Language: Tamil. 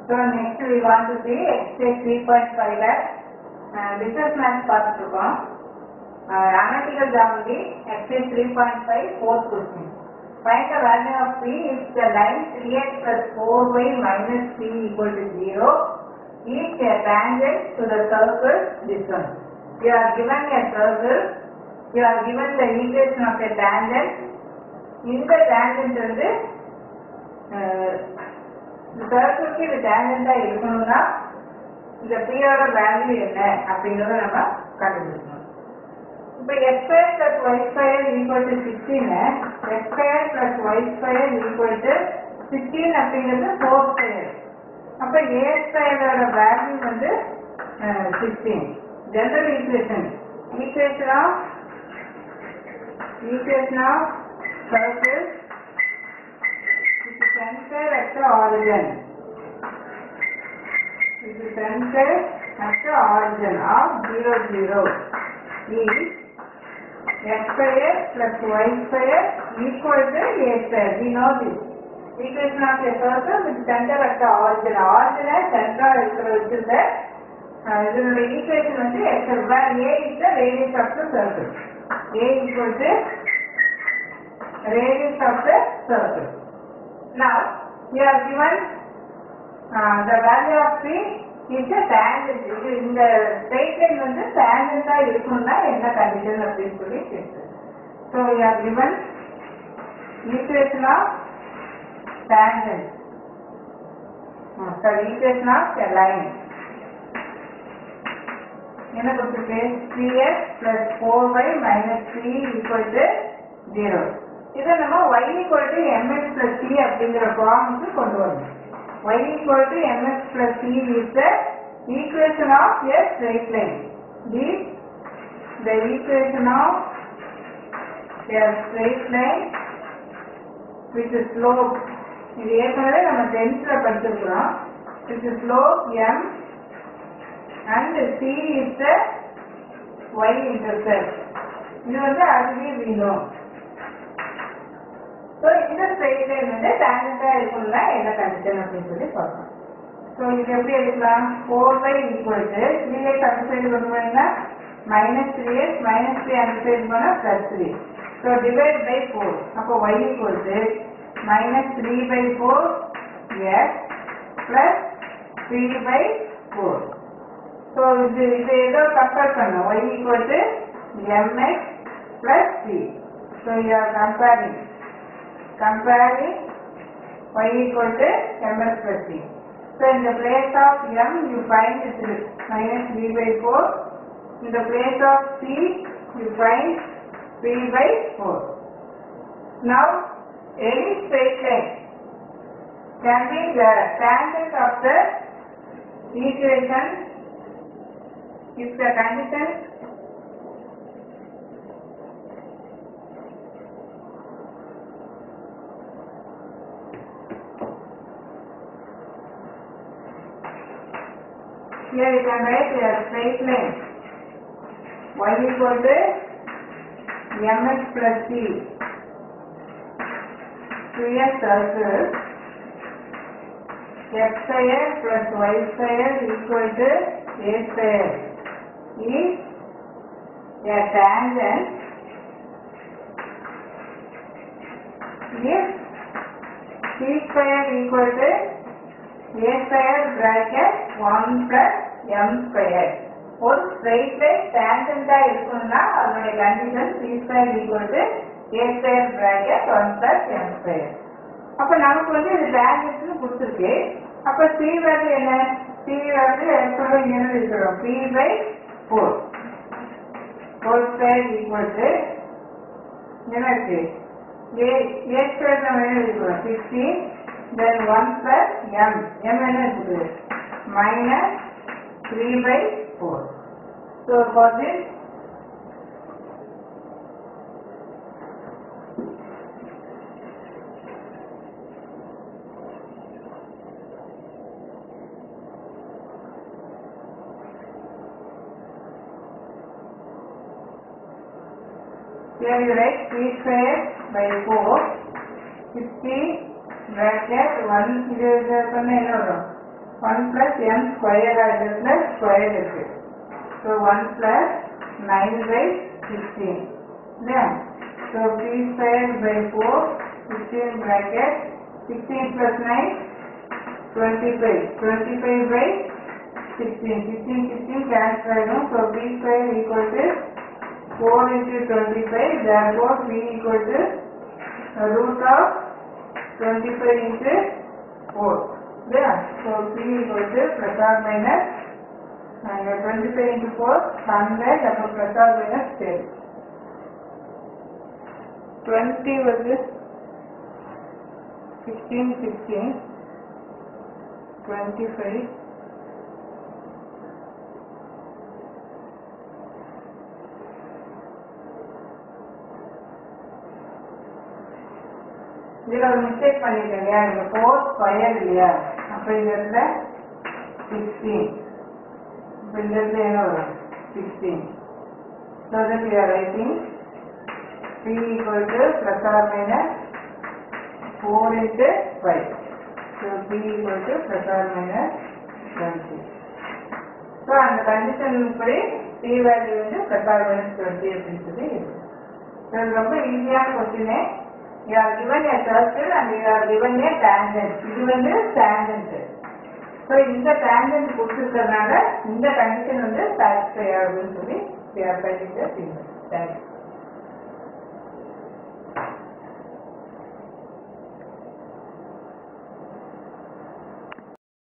So next we want to see exercise three point five ல business maths பார்த்துட்டு இருக்கோம் analytical geometry exercise three point five fourth question. Find the value of p if the line 3x plus 4y minus p equal to 0 is a tangent to the circle this one. You are given a circle, you are given the equation of a tangent. இந்த tangent வந்து அஹ், இந்த சர்க்கிளுக்கு இது டேஞ்சண்டா இருக்கணும்னா இந்த பியோட வேல்யூ என்ன அப்படிங்கறத நம்ம கண்டுபிடிக்கணும் இப்போ x square plus y square equal to sixteen x square plus y square equal to sixteen அப்படிங்கிறது ஃபோர் ஸ்கொயர் அப்போ ஏ ஸ்கொயரோட வேல்யூ வந்து sixteen general equation equation of equation of circle இது center at the origin. It is center at the origin of 0, 0 is x square plus y square equal to a square. We know this. Equation of a circle with center at the origin. Origin center இருக்கிற வச்சிருந்த அஹ், இதனுடைய ஈக்குவேஷன் வந்து x where a is the radius of the circle. a equal to radius of the circle. Now, you are given uh, the value of p is a tangent. இது இந்த straight line வந்து tangent ஆ இருக்கணும்னா என்ன condition அப்படின்னு சொல்லி கேட்டு So, you are given equation of tangent. Uh, sorry, equation of a line. என்ன கொடுத்துருக்கு 3x plus 4y minus 3 equal to 0. இதை நம்ம y equal to mx plus c அப்படிங்கிற ஃபார்முக்கு கொண்டு வரணும் y equal to mx plus c is the equation of a straight line. This the equation of a straight line with the slope இது ஏற்கனவே நம்ம டென்த்ல படிச்சிருக்கிறோம் with the slope m and c is the y intercept இது வந்து அதுவே வேணும் ஸோ இந்த ஸ்ட்ரெயிட் லைன் வந்து டேஞ்சண்டா இருக்கணும்னா என்ன கண்டிஷன் அப்படின்னு சொல்லி பார்க்கணும் ஸோ இது எப்படி எடுக்கலாம் four by equal to three x அந்த சைடு கொண்டு போனீங்கன்னா minus three x minus three அந்த சைடு போனால் plus three so divide by four அப்போ y equal to minus three by four x plus three by four so இது இது ஏதோ கம்பேர் பண்ணும் y equal to mx plus c so you are comparing comparing y equal to ms plus c. So in the place of m you find it is minus 3 by 4. In the place of c you find 3 by 4. Now any straight line can be the tangent of the equation if the condition Here you can write a straight line. y equal to mx plus c to a circle x square plus y square equal to a square is a tangent if c square equal to a square bracket 1 plus m square ஒரு ஸ்ட்ரெயிட் லைன் டேஞ்சண்டா இருக்கணும்னா அதனுடைய condition c square equal to a square bracket 1 plus m square அப்ப நமக்கு வந்து இது டேஞ்சன்ட்னு கொடுத்துருக்கு அப்ப c வேல்யூ என்ன c வேல்யூ எப்போ என்ன இருக்கிறோம் p by 4 whole square equal to என்ன இருக்கு a a ஸ்கொயர் நம்ம என்ன இருக்கிறோம் 16 then 1 plus m m என்ன இருக்குது minus 3 by 4. So for this, here you write 3 square by 4, 60 bracket 1 இது இது பண்ண என்ன வரும் ஒன் பிளஸ் என் ஸ்கொயர் இடத்துல ஸ்கொயர் இருக்கு so one plus nine by sixteen இல்லையா so p square by four sixteen bracket sixteen plus nine twenty five twenty five by sixteen sixteen sixteen cancel ஆகிடும் so p square equal to four into twenty five there four p equal to root of 25 into 4. Yeah, so P equal to plus or minus and 25 into 4, 100 அப்போ plus or minus 10. 20 வந்து 16, 16, 25, இதுல ஒரு மிஸ்டேக் பண்ணிட்டேன் இல்லையா இந்த ஃபோர் ஸ்கொயர் இல்லையா அப்ப இந்த இடத்துல சிக்ஸ்டீன் இப்போ இந்த இடத்துல என்ன வரும் sixteen so that you are writing p equal to plus or minus four into five so p equal to plus or minus twenty so அந்த கண்டிஷன் படி பி வேல்யூ வந்து ப்ளஸ் ஆர் மைனஸ் டுவெண்ட்டி அப்படின்னு சொல்லி இருக்கு ஸோ இது ரொம்ப ஈஸியான கொஸ்டினே you are given a circle and you are given a tangent இது வந்து tangent ஸோ இந்த tangent கொடுத்துருக்கறதுனால இந்த கண்டிஷன் வந்து சாட்டிஸ்ஃபை ஆகுதுன்னு சொல்லி we are finding the thing. Thank you.